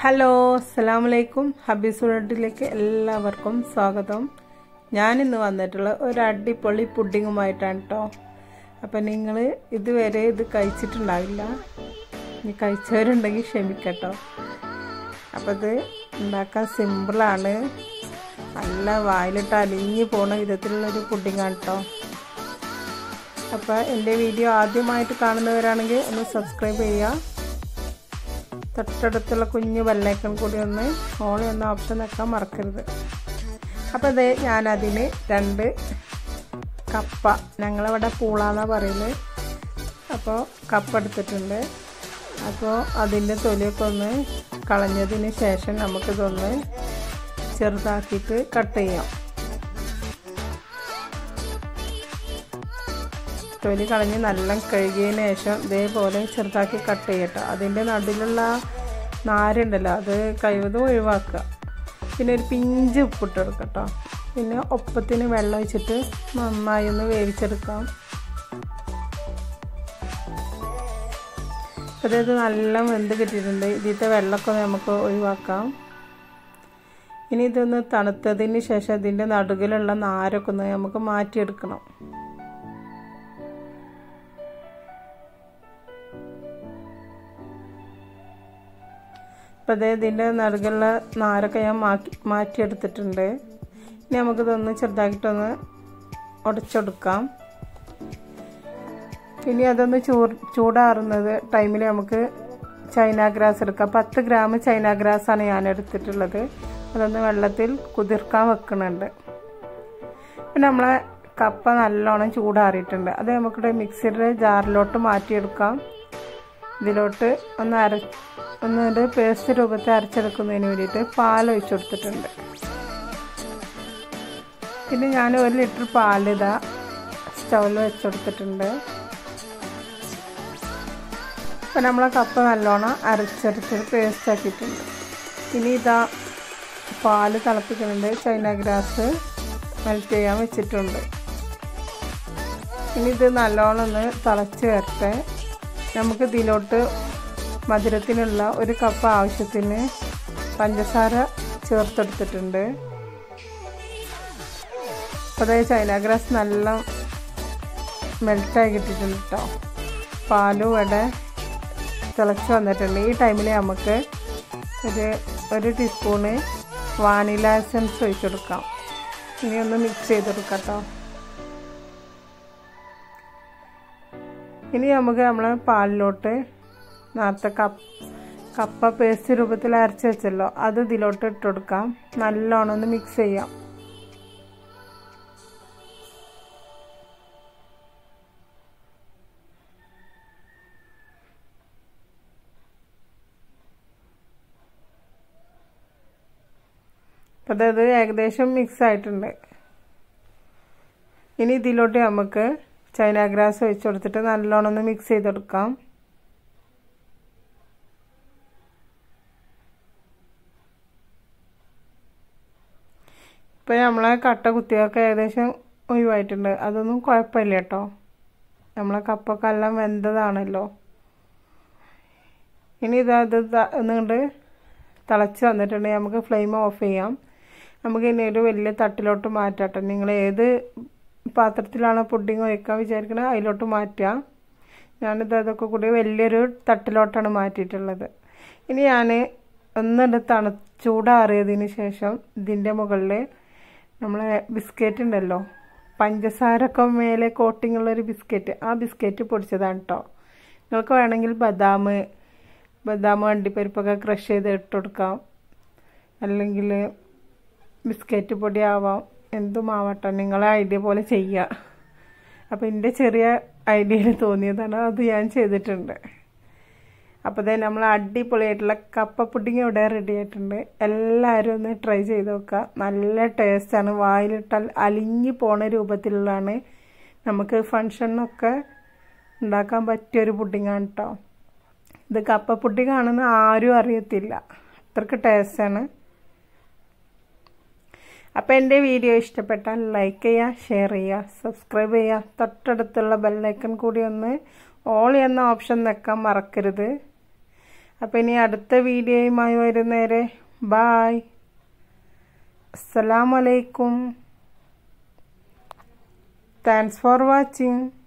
hello അസ്സാം വലൈക്കും ഹബീസ് വേൾഡിലേക്ക് എല്ലാവർക്കും സ്വാഗതം ഞാനിന്ന് വന്നിട്ടുള്ള ഒരു അടിപൊളി പുഡിങ്ങുമായിട്ടാണ് കേട്ടോ അപ്പം നിങ്ങൾ ഇതുവരെ ഇത് കഴിച്ചിട്ടുണ്ടാവില്ല ഇനി കഴിച്ചവരുണ്ടെങ്കിൽ ക്ഷമിക്കട്ടോ അപ്പോൾ ഇത് ഉണ്ടാക്കാൻ സിമ്പിളാണ് നല്ല വായിലിട്ട് അലിഞ്ഞു പോണ വിധത്തിലുള്ളൊരു പുഡിങ്ങാണ് കേട്ടോ അപ്പോൾ എൻ്റെ വീഡിയോ ആദ്യമായിട്ട് കാണുന്നവരാണെങ്കിൽ ഒന്ന് സബ്സ്ക്രൈബ് ചെയ്യുക തൊട്ടടുത്തുള്ള കുഞ്ഞു ബെല്ലൈക്കൺ കൂടി ഒന്ന് ഓൾ എന്ന ഓപ്ഷൻ വെക്കാൻ മറക്കരുത് അപ്പോൾ ഇത് ഞാനതിന് രണ്ട് കപ്പ ഞങ്ങളിവിടെ പൂളാന്നാണ് പറയുന്നത് അപ്പോൾ കപ്പ എടുത്തിട്ടുണ്ട് അപ്പോൾ അതിൻ്റെ തൊലിയൊക്കെ ഒന്ന് കളഞ്ഞതിന് ശേഷം നമുക്കിതൊന്ന് ചെറുതാക്കിയിട്ട് കട്ട് ചെയ്യാം തൊലി കളഞ്ഞ് നല്ല കഴുകിയതിന് ശേഷം ഇതേപോലെ ചെറുതാക്കി കട്ട് ചെയ്യട്ടോ അതിൻ്റെ നടുവിലുള്ള നാരുണ്ടല്ലോ അത് കഴിവതും ഒഴിവാക്കുക പിന്നെ ഒരു പിഞ്ച് ഉപ്പിട്ട് എടുക്കട്ടോ പിന്നെ ഒപ്പത്തിന് വെള്ളം ഒഴിച്ചിട്ട് നന്നായി ഒന്ന് വേവിച്ചെടുക്കാം അതായത് നല്ല വെന്ത് കിട്ടിയിട്ടുണ്ട് ഇതിലത്തെ വെള്ളമൊക്കെ നമുക്ക് ഒഴിവാക്കാം ഇനി ഇതൊന്ന് തണുത്തതിന് ശേഷം ഇതിൻ്റെ നടുകിലുള്ള നാരൊക്കെ ഒന്ന് നമുക്ക് മാറ്റിയെടുക്കണം അപ്പോൾ അതേ ഇതിൻ്റെ നടുകുള്ള നാരൊക്കെ ഞാൻ മാറ്റി മാറ്റിയെടുത്തിട്ടുണ്ട് ഇനി നമുക്കിതൊന്ന് ചെറുതാക്കിയിട്ടൊന്ന് ഉടച്ചെടുക്കാം ഇനി അതൊന്ന് ചൂ ചൂടാറുന്നത് ടൈമിൽ നമുക്ക് ചൈന ഗ്രാസ് എടുക്കാം പത്ത് ഗ്രാം ചൈന ഗ്രാസാണ് ഞാൻ എടുത്തിട്ടുള്ളത് അതൊന്ന് വെള്ളത്തിൽ കുതിർക്കാൻ വെക്കുന്നുണ്ട് പിന്നെ നമ്മളെ കപ്പ നല്ലോണം ചൂടാറിയിട്ടുണ്ട് അത് നമുക്കിവിടെ മിക്സിയുടെ ജാറിലോട്ട് മാറ്റിയെടുക്കാം ഇതിലോട്ട് ഒന്ന് അര ഒന്ന് പേസ്റ്റ് രൂപത്തിൽ അരച്ചെടുക്കുന്നതിന് വേണ്ടിയിട്ട് പാൽ ഒഴിച്ചു കൊടുത്തിട്ടുണ്ട് പിന്നെ ഞാൻ ഒരു ലിറ്റർ പാലിതാ സ്റ്റൗവിൽ വെച്ചെടുത്തിട്ടുണ്ട് ഇപ്പം നമ്മളെ കപ്പ നല്ലോണം അരച്ചെടുത്ത് പേസ്റ്റ് ആക്കിയിട്ടുണ്ട് ഇനി ഇതാ പാല് തിളപ്പിക്കുന്നുണ്ട് ചൈന ഗ്രാസ് മെൽറ്റ് ചെയ്യാൻ വെച്ചിട്ടുണ്ട് ഇനി ഇത് നല്ലോണം ഒന്ന് തിളച്ച് വരട്ടെ നമുക്ക് ഇതിലോട്ട് മധുരത്തിനുള്ള ഒരു കപ്പ് ആവശ്യത്തിന് പഞ്ചസാര ചേർത്തെടുത്തിട്ടുണ്ട് അതായത് ചൈന ഗ്രാസ് നല്ല മെൽറ്റായി കിട്ടിയിട്ടുണ്ട് കേട്ടോ പാലും ഇവിടെ തിളച്ച് വന്നിട്ടുണ്ട് ഈ ടൈമിൽ നമുക്ക് ഒരു ഒരു ടീസ്പൂണ് വാനില എസൻസ് ഒഴിച്ചെടുക്കാം ഇനി ഒന്ന് മിക്സ് ചെയ്തെടുക്കാം കേട്ടോ ഇനി നമുക്ക് നമ്മൾ പാലിലോട്ട് നേരത്തെ കപ്പ് കപ്പ പേസ്റ്റ് രൂപത്തിൽ അരച്ച് വെച്ചല്ലോ അത് ഇതിലോട്ട് ഇട്ട് കൊടുക്കാം നല്ലോണം ഒന്ന് മിക്സ് ചെയ്യാം അപ്പോൾ അത് ഏകദേശം മിക്സ് ആയിട്ടുണ്ട് ഇനി ഇതിലോട്ട് നമുക്ക് ചൈന ഗ്രാസ് ഒഴിച്ചു കൊടുത്തിട്ട് നല്ലോണം ഒന്ന് മിക്സ് ചെയ്തെടുക്കാം ഇപ്പോൾ നമ്മളെ കട്ട കുത്തിയൊക്കെ ഏകദേശം ഒഴിവായിട്ടുണ്ട് അതൊന്നും കുഴപ്പമില്ല കേട്ടോ നമ്മളെ കപ്പൊക്കെ എല്ലാം വെന്തതാണല്ലോ ഇനി ഇത് അത് ഒന്നുകൊണ്ട് തിളച്ച് വന്നിട്ടുണ്ടെങ്കിൽ നമുക്ക് ഫ്ലെയിം ഓഫ് ചെയ്യാം നമുക്ക് ഇനി ഒരു വലിയ തട്ടിലോട്ട് മാറ്റാട്ടോ നിങ്ങൾ ഏത് പാത്രത്തിലാണ് പുഡിങ് വയ്ക്കാൻ വിചാരിക്കുന്നത് അതിലോട്ട് മാറ്റുക ഞാനിത് അതൊക്കെ കൂടി വലിയൊരു തട്ടിലോട്ടാണ് മാറ്റിയിട്ടുള്ളത് ഇനി ഞാൻ ഒന്നിട്ട് തണു ചൂടാറിയതിന് ശേഷം ഇതിൻ്റെ മുകളിൽ നമ്മളെ ബിസ്ക്കറ്റ് ഉണ്ടല്ലോ പഞ്ചസാരൊക്കെ മേലെ കോട്ടിംഗ് ഉള്ളൊരു ബിസ്ക്കറ്റ് ആ ബിസ്ക്കറ്റ് പൊടിച്ചതാണ് കേട്ടോ നിങ്ങൾക്ക് വേണമെങ്കിൽ ബദാം ബദാം അണ്ടിപ്പരിപ്പൊക്കെ ക്രഷ് ചെയ്ത് ഇട്ട് കൊടുക്കാം അല്ലെങ്കിൽ ബിസ്ക്കറ്റ് പൊടി ആവാം എന്തും ആവട്ടെ നിങ്ങളെ ഐഡിയ പോലെ ചെയ്യുക അപ്പോൾ എൻ്റെ ചെറിയ ഐഡിയയിൽ തോന്നിയതാണ് അത് ഞാൻ ചെയ്തിട്ടുണ്ട് അപ്പോൾ തന്നെ നമ്മൾ അടിപൊളിയായിട്ടുള്ള കപ്പ പുഡിങ് ഇവിടെ റെഡി ആയിട്ടുണ്ട് എല്ലാവരും ഒന്ന് ട്രൈ ചെയ്ത് നോക്കുക നല്ല ടേസ്റ്റാണ് വായിലിട്ടാൽ അലിഞ്ഞു പോണ രൂപത്തിലുള്ളതാണ് നമുക്ക് ഫങ്ഷനൊക്കെ ഉണ്ടാക്കാൻ പറ്റിയൊരു പുഡിങ്ങാണ് കേട്ടോ ഇത് കപ്പ പുഡിങ് ആണെന്ന് ആരും അറിയത്തില്ല അത്രക്ക് ടേസ്റ്റാണ് അപ്പോൾ എൻ്റെ വീഡിയോ ഇഷ്ടപ്പെട്ടാൽ ലൈക്ക് ചെയ്യുക ഷെയർ ചെയ്യുക സബ്സ്ക്രൈബ് ചെയ്യുക തൊട്ടടുത്തുള്ള ബെല്ലൈക്കൺ കൂടി ഒന്ന് ഓൾ എന്ന ഓപ്ഷൻ വെക്കാൻ മറക്കരുത് അപ്പോൾ ഇനി അടുത്ത വീഡിയോയുമായി വരുന്നേരെ ബായ് അസ്സലാമലൈക്കും താങ്ക്സ് ഫോർ വാച്ചിങ്